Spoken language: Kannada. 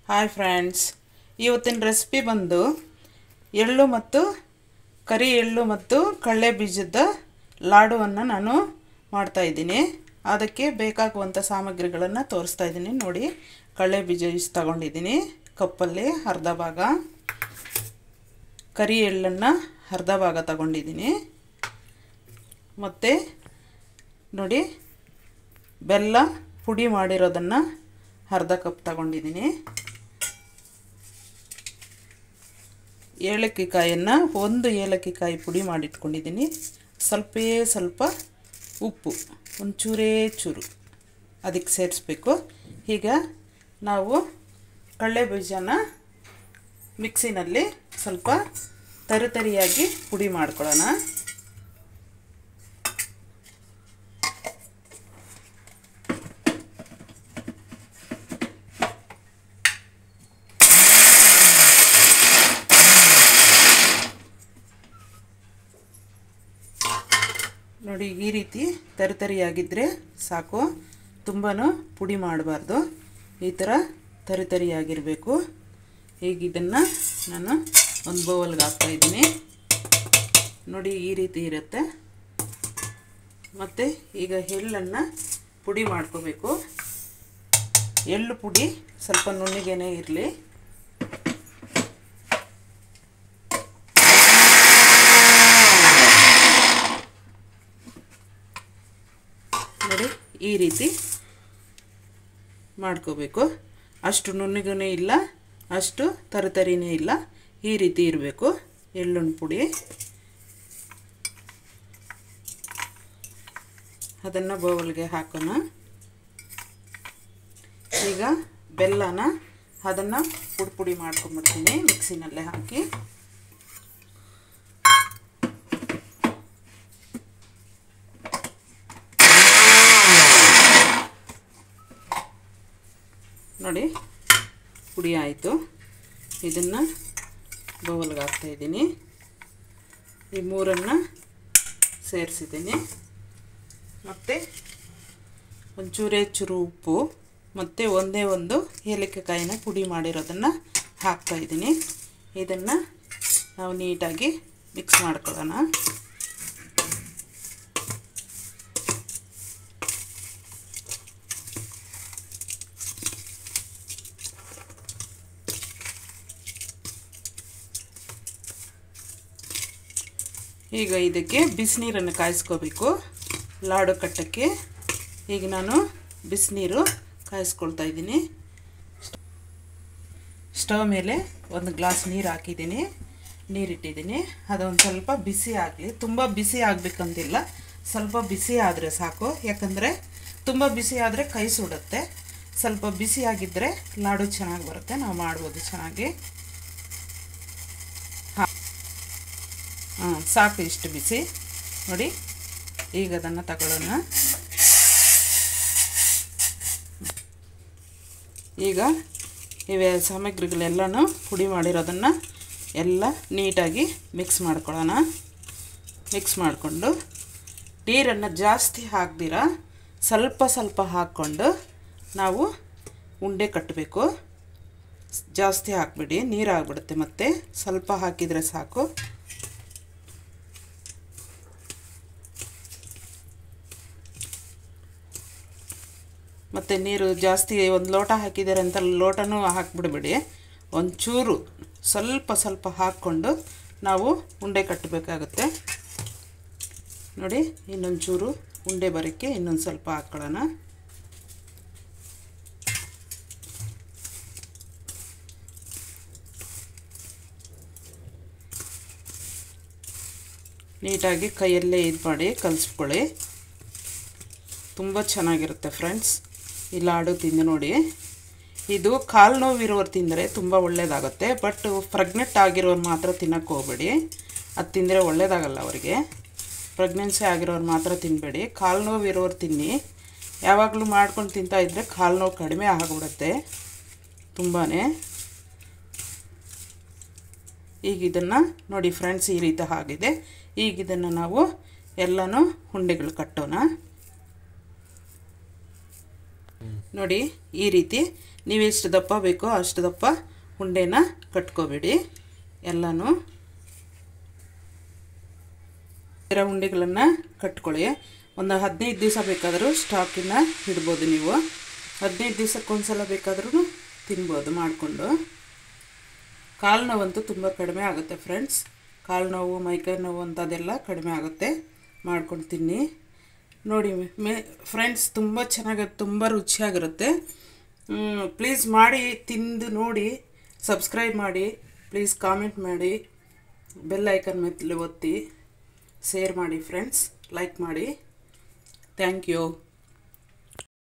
ಹಾಯ್ ಫ್ರೆಂಡ್ಸ್ ಇವತ್ತಿನ ರೆಸಿಪಿ ಬಂದು ಎಳ್ಳು ಮತ್ತು ಕರಿ ಎಳ್ಳು ಮತ್ತು ಕಡಲೆ ಬೀಜದ ಲಾಡುವನ್ನು ನಾನು ಮಾಡ್ತಾಯಿದ್ದೀನಿ ಅದಕ್ಕೆ ಬೇಕಾಗುವಂಥ ಸಾಮಗ್ರಿಗಳನ್ನು ತೋರಿಸ್ತಾ ಇದ್ದೀನಿ ನೋಡಿ ಕಡಲೆ ಬೀಜ ಇಷ್ಟು ತಗೊಂಡಿದ್ದೀನಿ ಕಪ್ಪಲ್ಲಿ ಅರ್ಧ ಭಾಗ ಕರಿ ಎಳ್ಳನ್ನು ಅರ್ಧ ಭಾಗ ತಗೊಂಡಿದ್ದೀನಿ ಮತ್ತು ನೋಡಿ ಬೆಲ್ಲ ಪುಡಿ ಮಾಡಿರೋದನ್ನು ಅರ್ಧ ಕಪ್ ತಗೊಂಡಿದ್ದೀನಿ ಏಲಕ್ಕಿ ಕಾಯನ್ನು ಒಂದು ಏಲಕ್ಕಿ ಕಾಯಿ ಪುಡಿ ಮಾಡಿಟ್ಕೊಂಡಿದ್ದೀನಿ ಸ್ವಲ್ಪೇ ಸ್ವಲ್ಪ ಉಪ್ಪು ಒಂದು ಚೂರೇ ಚೂರು ಅದಕ್ಕೆ ಸೇರಿಸ್ಬೇಕು ಈಗ ನಾವು ಕಡಲೆ ಬೀಜನ ಮಿಕ್ಸಿನಲ್ಲಿ ಸ್ವಲ್ಪ ತರಿತರಿಯಾಗಿ ಪುಡಿ ಮಾಡ್ಕೊಳ್ಳೋಣ ನೋಡಿ ಈ ರೀತಿ ತರಿತರಿಯಾಗಿದ್ದರೆ ಸಾಕು ತುಂಬಾ ಪುಡಿ ಮಾಡಬಾರ್ದು ಈ ಥರ ತರಿತರಿಯಾಗಿರಬೇಕು ಈಗ ಇದನ್ನು ನಾನು ಒಂದು ಬೌಲ್ಗೆ ಹಾಕ್ತಾಯಿದ್ದೀನಿ ನೋಡಿ ಈ ರೀತಿ ಇರುತ್ತೆ ಮತ್ತು ಈಗ ಎಳ್ಳನ್ನು ಪುಡಿ ಮಾಡ್ಕೋಬೇಕು ಎಳ್ಳು ಪುಡಿ ಸ್ವಲ್ಪ ನುಣ್ಣಗೇನೆ ಇರಲಿ ನೋಡಿ ಈ ರೀತಿ ಮಾಡ್ಕೋಬೇಕು ಅಷ್ಟು ನುಣ್ಣಗೂ ಇಲ್ಲ ಅಷ್ಟು ತರತರಿನೇ ಇಲ್ಲ ಈ ರೀತಿ ಇರಬೇಕು ಎಳ್ಳುಣ್ಣ ಪುಡಿ ಅದನ್ನು ಬೌಲ್ಗೆ ಹಾಕೋಣ ಈಗ ಬೆಲ್ಲನ ಅದನ್ನು ಪುಡಿ ಪುಡಿ ಮಾಡ್ಕೊಂಬಿಡ್ತೀನಿ ಮಿಕ್ಸಿನಲ್ಲೇ ಹಾಕಿ ನೋಡಿ ಪುಡಿ ಆಯಿತು ಇದನ್ನು ಬೌಲ್ಗೆ ಹಾಕ್ತಾಯಿದ್ದೀನಿ ಈ ಮೂರನ್ನು ಸೇರಿಸಿದ್ದೀನಿ ಮತ್ತು ಒಂಚೂರೇ ಚೂರು ಉಪ್ಪು ಮತ್ತು ಒಂದೇ ಒಂದು ಏಲಕ್ಕಾಯಿನ ಪುಡಿ ಮಾಡಿರೋದನ್ನು ಹಾಕ್ತಾಯಿದ್ದೀನಿ ಇದನ್ನು ನಾವು ನೀಟಾಗಿ ಮಿಕ್ಸ್ ಮಾಡ್ಕೊಳ್ಳೋಣ ಈಗ ಇದಕ್ಕೆ ಬಿಸಿನೀರನ್ನು ಕಾಯಿಸ್ಕೋಬೇಕು ಲಾಡು ಕಟ್ಟಕ್ಕೆ ಈಗ ನಾನು ಬಿಸಿನೀರು ಕಾಯಿಸ್ಕೊಳ್ತಾ ಇದ್ದೀನಿ ಸ್ಟವ್ ಮೇಲೆ ಒಂದು ಗ್ಲಾಸ್ ನೀರು ಹಾಕಿದ್ದೀನಿ ನೀರಿಟ್ಟಿದ್ದೀನಿ ಅದೊಂದು ಸ್ವಲ್ಪ ಬಿಸಿ ಆಗಲಿ ತುಂಬ ಬಿಸಿ ಆಗಬೇಕಂತಿಲ್ಲ ಸ್ವಲ್ಪ ಬಿಸಿ ಆದರೆ ಸಾಕು ಯಾಕಂದರೆ ತುಂಬ ಬಿಸಿ ಆದರೆ ಕೈ ಸುಡುತ್ತೆ ಸ್ವಲ್ಪ ಬಿಸಿ ಆಗಿದ್ದರೆ ಲಾಡು ಚೆನ್ನಾಗಿ ಬರುತ್ತೆ ನಾವು ಮಾಡ್ಬೋದು ಚೆನ್ನಾಗಿ ಹಾಂ ಸಾಕು ಇಷ್ಟು ಬಿಸಿ ನೋಡಿ ಈಗ ಅದನ್ನು ತಗೊಳ್ಳೋಣ ಈಗ ಇವೆ ಸಾಮಗ್ರಿಗಳೆಲ್ಲನೂ ಪುಡಿ ಮಾಡಿರೋದನ್ನು ಎಲ್ಲ ನೀಟಾಗಿ ಮಿಕ್ಸ್ ಮಾಡ್ಕೊಳ್ಳೋಣ ಮಿಕ್ಸ್ ಮಾಡಿಕೊಂಡು ನೀರನ್ನು ಜಾಸ್ತಿ ಹಾಕ್ದಿರ ಸ್ವಲ್ಪ ಸ್ವಲ್ಪ ಹಾಕ್ಕೊಂಡು ನಾವು ಉಂಡೆ ಕಟ್ಟಬೇಕು ಜಾಸ್ತಿ ಹಾಕ್ಬಿಡಿ ನೀರು ಆಗಿಬಿಡುತ್ತೆ ಮತ್ತು ಸ್ವಲ್ಪ ಹಾಕಿದರೆ ಸಾಕು ಮತ್ತು ನೀರು ಜಾಸ್ತಿ ಒಂದು ಲೋಟ ಹಾಕಿದ್ದಾರೆ ಅಂತ ಲೋಟನೂ ಹಾಕ್ಬಿಡ್ಬೇಡಿ ಒಂಚೂರು ಸ್ವಲ್ಪ ಸ್ವಲ್ಪ ಹಾಕ್ಕೊಂಡು ನಾವು ಉಂಡೆ ಕಟ್ಟಬೇಕಾಗುತ್ತೆ ನೋಡಿ ಇನ್ನೊಂದು ಚೂರು ಉಂಡೆ ಬರೋಕ್ಕೆ ಇನ್ನೊಂದು ಸ್ವಲ್ಪ ಹಾಕ್ಕೊಳ್ಳೋಣ ನೀಟಾಗಿ ಕೈಯಲ್ಲೇ ಇದು ಮಾಡಿ ಕಲಿಸ್ಕೊಳ್ಳಿ ತುಂಬ ಚೆನ್ನಾಗಿರುತ್ತೆ ಫ್ರೆಂಡ್ಸ್ ಈ ಲಾಡು ತಿಂದು ನೋಡಿ ಇದು ಕಾಲು ನೋವಿರೋರು ತಿಂದರೆ ತುಂಬ ಒಳ್ಳೆಯದಾಗುತ್ತೆ ಬಟ್ ಪ್ರೆಗ್ನೆಂಟ್ ಆಗಿರೋರು ಮಾತ್ರ ತಿನ್ನೋಕ್ಕೆ ಹೋಗಬೇಡಿ ಅದು ತಿಂದರೆ ಒಳ್ಳೆಯದಾಗಲ್ಲ ಅವರಿಗೆ ಪ್ರೆಗ್ನೆನ್ಸಿ ಆಗಿರೋರು ಮಾತ್ರ ತಿನ್ನಬೇಡಿ ಕಾಲು ನೋವು ಇರೋರು ತಿನ್ನಿ ಯಾವಾಗಲೂ ಮಾಡ್ಕೊಂಡು ತಿಂತಾ ಇದ್ದರೆ ಕಾಲು ನೋವು ಕಡಿಮೆ ಆಗಿಬಿಡುತ್ತೆ ತುಂಬಾ ಈಗ ಇದನ್ನು ನೋಡಿ ಫ್ರೆಂಡ್ಸ್ ಈ ರೀತಿ ಆಗಿದೆ ಈಗ ಇದನ್ನು ನಾವು ಎಲ್ಲನೂ ಉಂಡೆಗಳು ಕಟ್ಟೋಣ ನೋಡಿ ಈ ರೀತಿ ನೀವು ಎಷ್ಟು ದಪ್ಪ ಬೇಕೋ ಅಷ್ಟು ದಪ್ಪ ಉಂಡೆನ ಕಟ್ಕೋಬೇಡಿ ಎಲ್ಲನೂ ಇರೋ ಉಂಡೆಗಳನ್ನು ಕಟ್ಕೊಳ್ಳಿ ಒಂದು ಹದಿನೈದು ದಿವಸ ಬೇಕಾದರೂ ಸ್ಟಾಕಿನ ಇಡ್ಬೋದು ನೀವು ಹದಿನೈದು ದಿವಸಕ್ಕೆ ಒಂದ್ಸಲ ಬೇಕಾದ್ರೂ ತಿನ್ಬೋದು ಮಾಡಿಕೊಂಡು ಕಾಲು ನೋವಂತೂ ತುಂಬ ಕಡಿಮೆ ಆಗುತ್ತೆ ಫ್ರೆಂಡ್ಸ್ ಕಾಲು ನೋವು ಮೈಕೈ ನೋವು ಅಂಥದ್ದೆಲ್ಲ ಕಡಿಮೆ ಆಗುತ್ತೆ ಮಾಡ್ಕೊಂಡು ತಿನ್ನಿ ನೋಡಿ ಮೇ ಫ್ರೆಂಡ್ಸ್ ತುಂಬ ಚೆನ್ನಾಗಿ ತುಂಬ ರುಚಿಯಾಗಿರುತ್ತೆ ಪ್ಲೀಸ್ ಮಾಡಿ ತಿಂದು ನೋಡಿ ಸಬ್ಸ್ಕ್ರೈಬ್ ಮಾಡಿ ಪ್ಲೀಸ್ ಕಾಮೆಂಟ್ ಮಾಡಿ ಬೆಲ್ ಐಕನ್ ಮೇಲೆ ಒತ್ತಿ ಶೇರ್ ಮಾಡಿ ಫ್ರೆಂಡ್ಸ್ ಲೈಕ್ ಮಾಡಿ ಥ್ಯಾಂಕ್ ಯು